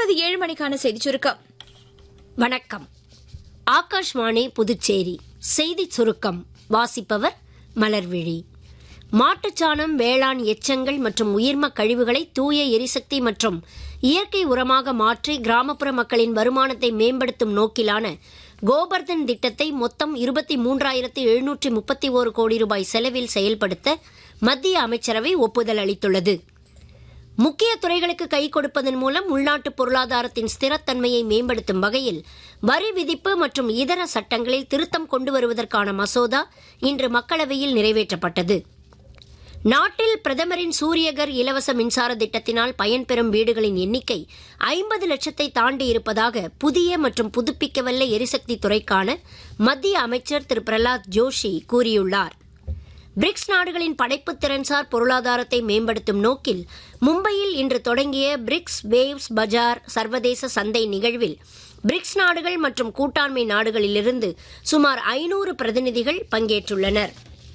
தொடர்வது ஏழு மணிக்கான செய்திச் சுருக்கம் வணக்கம் ஆகாஷ்வாணி புதுச்சேரி செய்திச் சுருக்கம் வாசிப்பவர் மலர்விழி மாட்டுச்சாணம் வேளாண் எச்சங்கள் மற்றும் உயிர்ம கழிவுகளை தூய எரிசக்தி மற்றும் இயற்கை உரமாக மாற்றி கிராமப்புற மக்களின் வருமானத்தை மேம்படுத்தும் நோக்கிலான கோபர்தன் திட்டத்தை மொத்தம் இருபத்தி மூன்றாயிரத்து எழுநூற்றி முப்பத்தி ஓரு கோடி ரூபாய் செலவில் செயல்படுத்த மத்திய அமைச்சரவை ஒப்புதல் அளித்துள்ளது முக்கிய துறைகளுக்கு கை கொடுப்பதன் மூலம் உள்நாட்டு பொருளாதாரத்தின் ஸ்திரத்தன்மையை மேம்படுத்தும் வகையில் வரி விதிப்பு மற்றும் இதர சட்டங்களில் திருத்தம் கொண்டு வருவதற்கான மசோதா இன்று மக்களவையில் நிறைவேற்றப்பட்டது நாட்டில் பிரதமரின் சூரியகர் இலவச மின்சார திட்டத்தினால் பயன்பெறும் வீடுகளின் எண்ணிக்கை ஐம்பது லட்சத்தை தாண்டி இருப்பதாக புதிய மற்றும் புதுப்பிக்கவல்ல எரிசக்தி துறைக்கான மத்திய அமைச்சர் திரு பிரலாத் ஜோஷி கூறியுள்ளார் பிரிக்ஸ் நாடுகளின் படைப்புத் திறன்சார் பொருளாதாரத்தை மேம்படுத்தும் நோக்கில் மும்பையில் இன்று தொடங்கிய பிரிக்ஸ் வேவ்ஸ் பஜார் சர்வதேச சந்தை நிகழ்வில் பிரிக்ஸ் நாடுகள் மற்றும் கூட்டாண்மை நாடுகளிலிருந்து சுமார் ஐநூறு பிரதிநிதிகள் பங்கேற்றுள்ளனர்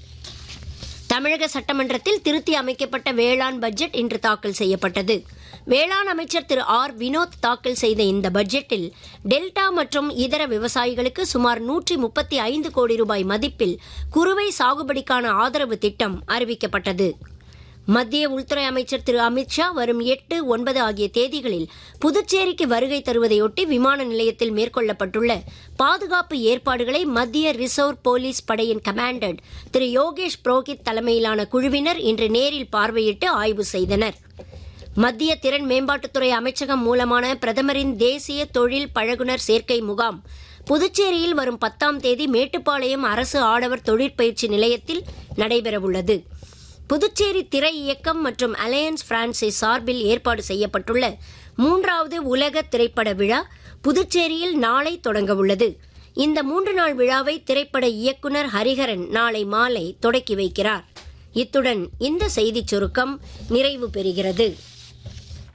தமிழக சட்டமன்றத்தில் திருத்தி அமைக்கப்பட்ட வேளாண் பட்ஜெட் இன்று தாக்கல் செய்யப்பட்டது வேளாண் அமைச்சர் திரு ஆர் வினோத் தாக்கல் செய்த இந்த பட்ஜெட்டில் டெல்டா மற்றும் இதர விவசாயிகளுக்கு சுமார் நூற்றி முப்பத்தி ஐந்து கோடி ரூபாய் மதிப்பில் குறுவை சாகுபடிக்கான ஆதரவு திட்டம் அறிவிக்கப்பட்டது மத்திய உள்துறை அமைச்சர் திரு அமித்ஷா வரும் எட்டு ஒன்பது ஆகிய தேதிகளில் புதுச்சேரிக்கு வருகை தருவதையொட்டி விமான நிலையத்தில் மேற்கொள்ளப்பட்டுள்ள பாதுகாப்பு ஏற்பாடுகளை மத்திய ரிசர்வ் போலீஸ் படையின் கமாண்டன்ட் திரு யோகேஷ் புரோஹித் தலைமையிலான குழுவினர் இன்று நேரில் பார்வையிட்டு ஆய்வு செய்தனர் மத்திய திறன் மேம்பாட்டுத்துறை அமைச்சகம் மூலமான பிரதமரின் தேசிய தொழில் பழகுனர் சேர்க்கை முகாம் புதுச்சேரியில் வரும் பத்தாம் தேதி மேட்டுப்பாளையம் அரசு ஆடவர் தொழிற்பயிற்சி நிலையத்தில் நடைபெறவுள்ளது புதுச்சேரி திரை இயக்கம் மற்றும் அலையன்ஸ் பிரான்சிஸ் சார்பில் ஏற்பாடு செய்யப்பட்டுள்ள மூன்றாவது உலக திரைப்பட விழா புதுச்சேரியில் நாளை தொடங்கவுள்ளது இந்த மூன்று நாள் விழாவை திரைப்பட இயக்குனர் ஹரிஹரன் நாளை மாலை தொடக்கி வைக்கிறார் இத்துடன் இந்த செய்திச் சுருக்கம் நிறைவு பெறுகிறது